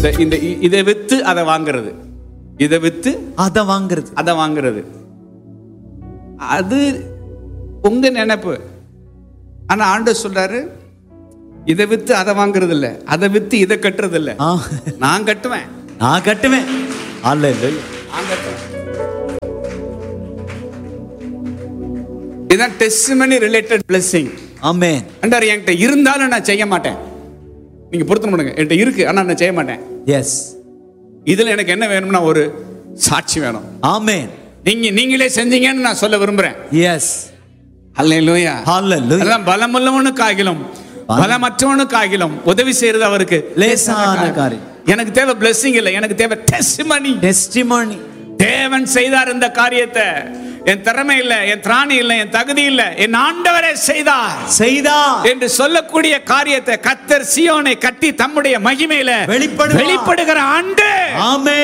இந்த இந்த இ- இதை வித்து அதை வாங்குறது இதை வித்து அத வாங்குறது அதை வாங்குறது அது உங்க நினைப்பு ஆனா ஆண்டவர் சொல்றாரு இதை வித்து அதை வாங்குறது இல்ல அதை வித்து இதை கட்டுறது இல்ல ஆ, நான் கட்டுவேன் நான் கட்டுவேன் அல்லேலூயா நான் கட்டுவேன் இதான் டெஸ்டிமனி ரிலேட்டட் பிளஸிங் ஆமென் அண்டார் என்கிட்ட இருந்தாலும் நான் செய்ய மாட்டேன் நீங்க பொருத்தம் பண்ணுங்க என்கிட்ட இருக்கு ஆனா நான் செய்ய மாட்டேன் எஸ் இதுல எனக்கு என்ன வேணும்னா ஒரு சாட்சி வேணும் ஆமென் நீங்க நீங்களே செஞ்சீங்கன்னு நான் சொல்ல விரும்புறேன் எஸ் அல்லேலூயா ஹalleluya அதெல்லாம் பலமுள்ளவனுக்காகிலும் பலமற்றவனுக்காகிலும் உதவி செய்யறது அவருக்கு லேசான காரியம் எனக்கு தேவை blessing இல்லை எனக்கு தேவை டெஸ்டிமனி டெஸ்டிமோனி தேவன் செய்தார் இந்த காரியத்தை என் திறமை இல்லை என் திராணி இல்லை என் தகுதி இல்லை என் ஆண்டவரே செய்தார் செய்தா என்று சொல்லக்கூடிய காரியத்தை கத்தர் சியோனை கட்டி தம்முடைய மகிமையில வெளிப்படுவார். வெளிப்படுகிற ஆண்டு ஆமென்